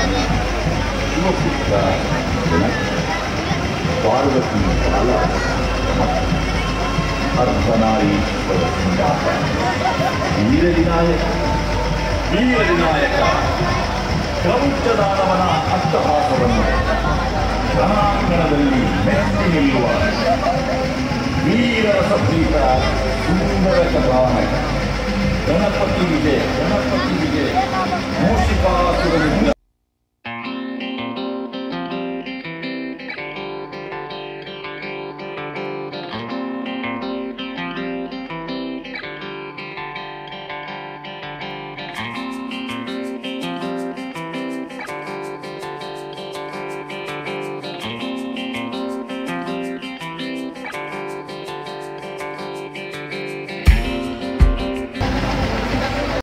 ಶಿವಪುತ್ರ ಜನಕ ಪಾರ್ವತಿ ಬಾಲ ಅರ್ಧನಾರೀಶ್ವರ ಸಿಂಗಾಸ ವೀರವಿನಾಯಕ ವೀರವಿನಾಯಕ ಕ್ರೌಂಚದಾನವನ ಅಟ್ಟಹಾಸವನ್ನು ರಣಾಂಗಣದಲ್ಲಿ ಮೆಟ್ಟಿ ನಿಲ್ಲುವ ವೀರರ ಸಪ್ರೀತ ಸುಂದರ ಕಥಾನಕ ಗಣಪತಿ ವಿಜಯ ಗಣಪತಿ ವಿಜಯ ಮೂಷಿಕಾಸುರನಿಂದ